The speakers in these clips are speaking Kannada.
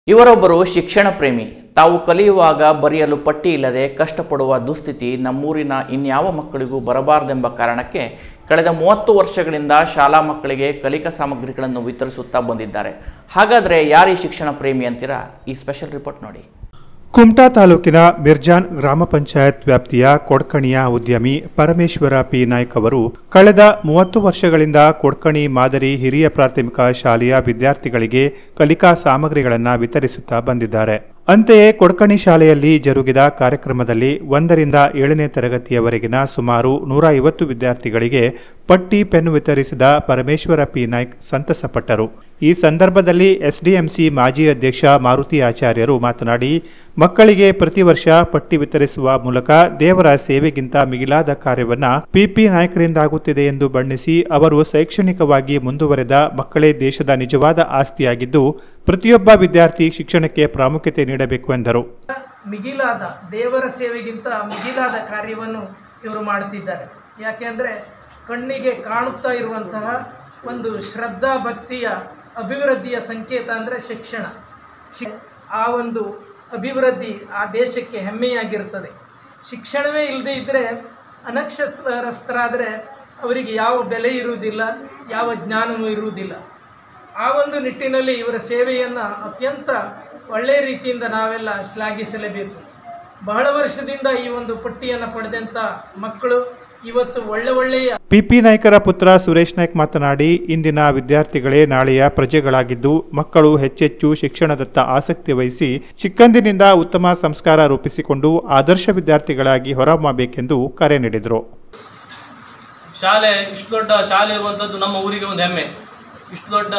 ಇವರೊಬ್ಬರು ಶಿಕ್ಷಣ ಪ್ರೇಮಿ ತಾವು ಕಲಿಯುವಾಗ ಬರೆಯಲು ಪಟ್ಟಿ ಇಲ್ಲದೆ ಕಷ್ಟಪಡುವ ದುಸ್ಥಿತಿ ನಮ್ಮೂರಿನ ಇನ್ಯಾವ ಮಕ್ಕಳಿಗೂ ಬರಬಾರದೆಂಬ ಕಾರಣಕ್ಕೆ ಕಳೆದ ಮೂವತ್ತು ವರ್ಷಗಳಿಂದ ಶಾಲಾ ಮಕ್ಕಳಿಗೆ ಕಲಿಕಾ ಸಾಮಗ್ರಿಗಳನ್ನು ವಿತರಿಸುತ್ತಾ ಬಂದಿದ್ದಾರೆ ಹಾಗಾದರೆ ಯಾರೀ ಶಿಕ್ಷಣ ಪ್ರೇಮಿ ಅಂತೀರಾ ಈ ಸ್ಪೆಷಲ್ ರಿಪೋರ್ಟ್ ನೋಡಿ ಕುಮಟಾ ತಾಲೂಕಿನ ಮಿರ್ಜಾನ್ ಗ್ರಾಮ ಪಂಚಾಯತ್ ವ್ಯಾಪ್ತಿಯ ಕೊಡ್ಕಣಿಯ ಉದ್ಯಮಿ ಪರಮೇಶ್ವರ ಪಿ ನಾಯ್ಕ್ ಅವರು ಕಳೆದ ಮೂವತ್ತು ವರ್ಷಗಳಿಂದ ಕೊಡ್ಕಣಿ ಮಾದರಿ ಹಿರಿಯ ಪ್ರಾಥಮಿಕ ಶಾಲೆಯ ವಿದ್ಯಾರ್ಥಿಗಳಿಗೆ ಕಲಿಕಾ ಸಾಮಗ್ರಿಗಳನ್ನು ವಿತರಿಸುತ್ತಾ ಬಂದಿದ್ದಾರೆ ಅಂತೆಯೇ ಕೊಡ್ಕಣಿ ಶಾಲೆಯಲ್ಲಿ ಜರುಗಿದ ಕಾರ್ಯಕ್ರಮದಲ್ಲಿ ಒಂದರಿಂದ ಏಳನೇ ತರಗತಿಯವರೆಗಿನ ಸುಮಾರು ನೂರ ಐವತ್ತು ವಿದ್ಯಾರ್ಥಿಗಳಿಗೆ ಪಟ್ಟಿ ಪೆನ್ ವಿತರಿಸಿದ ಪರಮೇಶ್ವರ ಪಿ ನಾಯ್ಕ್ ಸಂತಸಪಟ್ಟರು ಈ ಸಂದರ್ಭದಲ್ಲಿ ಎಸ್ಡಿಎಂಸಿ ಮಾಜಿ ಅಧ್ಯಕ್ಷ ಮಾರುತಿ ಆಚಾರ್ಯರು ಮಾತನಾಡಿ ಮಕ್ಕಳಿಗೆ ಪ್ರತಿ ವರ್ಷ ಪಟ್ಟಿ ವಿತರಿಸುವ ಮೂಲಕ ದೇವರ ಸೇವೆಗಿಂತ ಮಿಗಿಲಾದ ಕಾರ್ಯವನ್ನ ಪಿಪಿ ನಾಯಕರಿಂದಾಗುತ್ತಿದೆ ಎಂದು ಬಣ್ಣಿಸಿ ಅವರು ಶೈಕ್ಷಣಿಕವಾಗಿ ಮುಂದುವರೆದ ಮಕ್ಕಳೇ ದೇಶದ ನಿಜವಾದ ಆಸ್ತಿಯಾಗಿದ್ದು ಪ್ರತಿಯೊಬ್ಬ ವಿದ್ಯಾರ್ಥಿ ಶಿಕ್ಷಣಕ್ಕೆ ಪ್ರಾಮುಖ್ಯತೆ ನೀಡಬೇಕು ಎಂದರು ಮಿಗಿಲಾದ ದೇವರ ಸೇವೆಗಿಂತ ಮಿಗಿಲಾದ ಕಾರ್ಯವನ್ನು ಇವರು ಮಾಡುತ್ತಿದ್ದಾರೆ ಯಾಕೆಂದರೆ ಕಣ್ಣಿಗೆ ಕಾಣುತ್ತಾ ಇರುವಂತಹ ಒಂದು ಶ್ರದ್ಧಾ ಭಕ್ತಿಯ ಅಭಿವೃದ್ಧಿಯ ಸಂಕೇತ ಅಂದರೆ ಶಿಕ್ಷಣ ಶಿ ಆ ಒಂದು ಅಭಿವೃದ್ಧಿ ಆ ದೇಶಕ್ಕೆ ಹೆಮ್ಮೆಯಾಗಿರುತ್ತದೆ ಶಿಕ್ಷಣವೇ ಇಲ್ಲದೇ ಇದ್ದರೆ ಅನಕ್ಷರಸ್ಥರಾದರೆ ಅವರಿಗೆ ಯಾವ ಬೆಲೆ ಇರುವುದಿಲ್ಲ ಯಾವ ಜ್ಞಾನವೂ ಇರುವುದಿಲ್ಲ ಆ ಒಂದು ನಿಟ್ಟಿನಲ್ಲಿ ಇವರ ಸೇವೆಯನ್ನು ಅತ್ಯಂತ ಒಳ್ಳೆಯ ರೀತಿಯಿಂದ ನಾವೆಲ್ಲ ಶ್ಲಾಘಿಸಲೇಬೇಕು ಬಹಳ ವರ್ಷದಿಂದ ಈ ಒಂದು ಪಟ್ಟಿಯನ್ನು ಪಡೆದಂಥ ಮಕ್ಕಳು ಇವತ್ತು ಒಳ್ಳೆ ಒಳ್ಳೆಯ ಪಿಪಿ ನಾಯ್ಕರ ಪುತ್ರ ಸುರೇಶ್ ನಾಯ್ಕ್ ಮಾತನಾಡಿ ಇಂದಿನ ವಿದ್ಯಾರ್ಥಿಗಳೇ ನಾಳೆಯ ಪ್ರಜೆಗಳಾಗಿದ್ದು ಮಕ್ಕಳು ಹೆಚ್ಚೆಚ್ಚು ಶಿಕ್ಷಣದತ್ತ ಆಸಕ್ತಿ ವಹಿಸಿ ಚಿಕ್ಕಂದಿನಿಂದ ಉತ್ತಮ ಸಂಸ್ಕಾರ ರೂಪಿಸಿಕೊಂಡು ಆದರ್ಶ ವಿದ್ಯಾರ್ಥಿಗಳಾಗಿ ಹೊರಹೊಮ್ಮಬೇಕೆಂದು ಕರೆ ನೀಡಿದರು ಶಾಲೆ ಇಷ್ಟು ದೊಡ್ಡ ಶಾಲೆ ಇರುವಂಥದ್ದು ನಮ್ಮ ಊರಿಗೆ ಒಂದು ಹೆಮ್ಮೆ ಇಷ್ಟು ದೊಡ್ಡ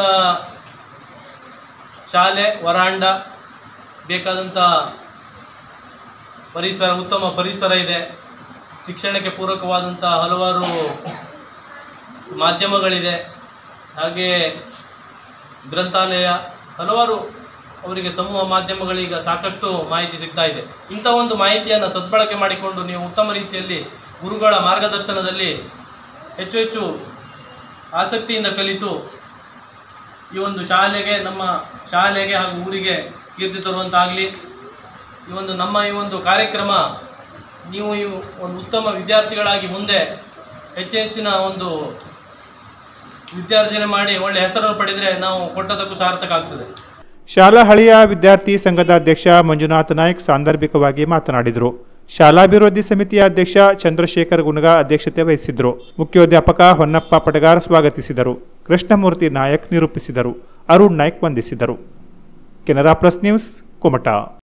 ಶಾಲೆ ವರಾಂಡ ಬೇಕಾದಂಥ ಪರಿಸರ ಉತ್ತಮ ಪರಿಸರ ಇದೆ ಶಿಕ್ಷಣಕ್ಕೆ ಪೂರಕವಾದಂಥ ಹಲವಾರು ಮಾಧ್ಯಮಗಳಿದೆ ಹಾಗೆ ಗ್ರಂಥಾಲಯ ಹಲವಾರು ಅವರಿಗೆ ಸಮೂಹ ಮಾಧ್ಯಮಗಳೀಗ ಸಾಕಷ್ಟು ಮಾಹಿತಿ ಸಿಗ್ತಾ ಇದೆ ಇಂಥ ಒಂದು ಮಾಹಿತಿಯನ್ನು ಸದ್ಬಳಕೆ ಮಾಡಿಕೊಂಡು ನೀವು ಉತ್ತಮ ರೀತಿಯಲ್ಲಿ ಗುರುಗಳ ಮಾರ್ಗದರ್ಶನದಲ್ಲಿ ಹೆಚ್ಚು ಹೆಚ್ಚು ಆಸಕ್ತಿಯಿಂದ ಕಲಿತು ಈ ಒಂದು ಶಾಲೆಗೆ ನಮ್ಮ ಶಾಲೆಗೆ ಹಾಗೂ ಊರಿಗೆ ಕೀರ್ತಿ ತರುವಂತಾಗಲಿ ಈ ಒಂದು ನಮ್ಮ ಈ ಒಂದು ಕಾರ್ಯಕ್ರಮ ನೀವು ಈ ಒಂದು ಉತ್ತಮ ವಿದ್ಯಾರ್ಥಿಗಳಾಗಿ ಮುಂದೆ ಹೆಚ್ಚು ಹೆಚ್ಚಿನ ಒಂದು ವಿದ್ಯಾರ್ಜನೆ ಮಾಡಿ ಒಳ್ಳೆ ಹೆಸರನ್ನು ಪಡೆದರೆ ನಾವು ಕೊಟ್ಟದಕ್ಕೂ ಸಾರ್ಥಕ ಆಗ್ತದೆ ಶಾಲಾ ಹಳಿಯ ವಿದ್ಯಾರ್ಥಿ ಸಂಘದ ಅಧ್ಯಕ್ಷ ಮಂಜುನಾಥ್ ನಾಯ್ಕ್ ಸಾಂದರ್ಭಿಕವಾಗಿ ಮಾತನಾಡಿದರು ಶಾಲಾಭಿವೃದ್ಧಿ ಸಮಿತಿಯ ಅಧ್ಯಕ್ಷ ಚಂದ್ರಶೇಖರ್ ಗುಣಗ ಅಧ್ಯಕ್ಷತೆ ವಹಿಸಿದ್ರು ಮುಖ್ಯೋಧ್ಯಾಪಕ ಹೊನ್ನಪ್ಪ ಪಟಗಾರ್ ಸ್ವಾಗತಿಸಿದರು ಕೃಷ್ಣಮೂರ್ತಿ ನಾಯಕ್ ನಿರೂಪಿಸಿದರು ಅರುಣ್ ನಾಯ್ಕ್ ವಂದಿಸಿದರು ಕೆನರಾ ಪ್ಲಸ್ ನ್ಯೂಸ್ ಕುಮಟಾ